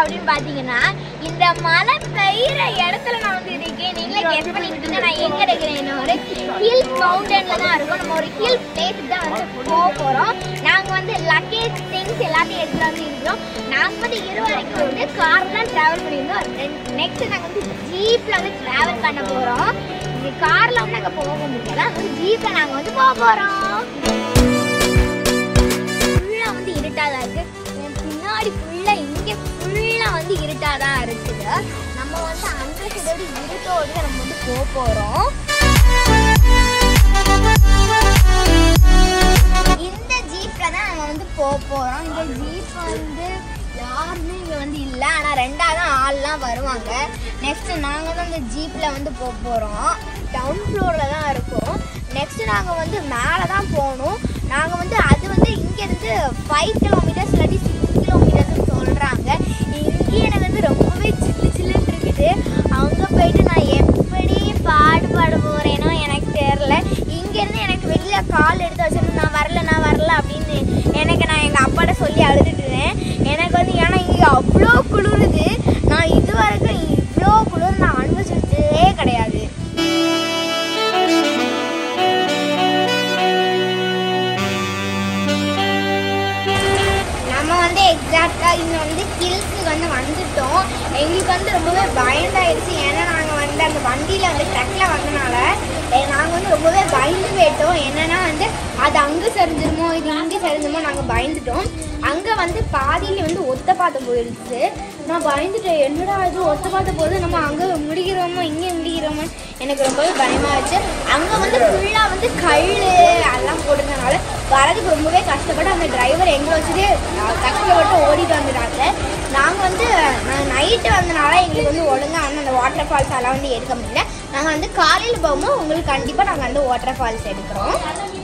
அப்படின்னு பாத்தீங்கன்னா இந்த மழை பெய்யுற இடத்துல நான் வந்து இருக்கேன் நீங்களே கெஸ் பண்ணிக்கிட்டு நான் எங்க இருக்கிறேன் ஒரு ஹில் மவுண்டன்ல தான் இருக்கோம் நம்ம ஒரு ஹில் பிளேஸுக்கு தான் வந்து போக போறோம் நாங்க வந்து லக்கேஜ் திங்ஸ் எல்லாத்தையும் எடுத்துட்டு வந்து இருக்கிறோம் நாங்க வந்து இருவரைக்கும் வந்து கார்ல டிராவல் பண்ணியிருந்தோம் நெக்ஸ்ட் நாங்க வந்து ஜீப்ல வந்து டிராவல் பண்ண போறோம் இது கார்ல வந்து நாங்க போக முடியாது அது வந்து ஜீப்ல நாங்க வந்து போக போறோம் ஃபுல்லா வந்து இருட்டா தான் இருக்கு என் பின்னாடி ஃபுல்லா இங்க ஃபுல்லா வந்து இருட்டா தான் இருக்குது நம்ம வந்து அந்த சைடோட இருட்டோடு நம்ம வந்து போக போறோம் இந்த ஜீப்ல தான் நம்ம வந்து போக போறோம் இந்த ஜீப் வந்து யாருமே இங்க வந்து இல்லை ஆனா ரெண்டாவது ஆள்லாம் வருவாங்க நெக்ஸ்ட் நாங்க தான் இந்த ஜீப்ல வந்து போக போறோம் டவுன் ஃப்ளோர்ல தான் இருக்கோம் நெக்ஸ்ட் நாங்க வந்து மேலே தான் போகணும் நாங்க வந்து அது வந்து இங்க இருந்து ஃபைவ் கிலோமீட்டர்ஸ் இல்லாட்டி சிக்ஸ் கிலோமீட்டர்ஸ் சொல்றாங்க இங்கேயே எனக்கு வந்து ரொம்பவே சில்லு சில்லுன்னு இருக்குது அங்க போயிட்டு நான் எப்படி பாடுபாட போறேனோ எனக்கு தெரியல இங்க இருந்து எனக்கு வெளியில கால் எடுத்து வச்சிருந்து நான் வரல நான் வரல அப்படின்னு எனக்கு நான் எங்க அப்பாட்ட சொல்லி அழுதுட்டுறேன் எனக்கு வந்து ஏன்னா இங்க அவ்வளோ குளிருது நான் இது வரைக்கும் இவ்வளோ குளிர் நான் அனுபவிச்சதே கிடையாது நம்ம வந்து எக்ஸாக்டாக இங்கே வந்து ஹில்ஸுக்கு வந்து வந்துட்டோம் எங்களுக்கு வந்து ரொம்பவே பயந்தாயிடுச்சு ஏன்னா நாங்கள் வந்து அந்த வண்டியில் வந்து ட்ரக்கில் வந்தனால நாங்கள் வந்து ரொம்பவே பயந்து போயிட்டோம் என்னன்னா வந்து அது அங்கே சரிஞ்சிருமோ இது இங்கே சரிஞ்சிருமோ நாங்கள் பயந்துட்டோம் அங்கே வந்து பாதியில் வந்து ஒத்த பாத்த போயிடுச்சு நான் பயந்துட்டேன் என்னடா இது ஒத்த பாத்த போது நம்ம அங்கே முடிக்கிறோமோ இங்கே முடிக்கிறோமோ எனக்கு ரொம்பவே பயமாகிடுச்சு அங்கே வந்து ஃபுல்லாக வந்து கல் அதெல்லாம் போட்டதுனால வரதுக்கு ரொம்பவே கஷ்டப்பட்டு அந்த டிரைவர் எங்களை வச்சுட்டு அஹ், கஷ்டப்பட்டு ஓடிட்டு வந்துட்டாங்க நாங்கள் வந்து நைட்டு வந்தனால எங்களுக்கு வந்து ஒழுங்காக வந்து அந்த வாட்டர் ஃபால்ஸ் அதெல்லாம் வந்து எடுக்க முடியல நாங்கள் வந்து காலையில் போகும்போது உங்களுக்கு கண்டிப்பாக நாங்கள் வந்து வாட்டர் ஃபால்ஸ் எடுக்கிறோம்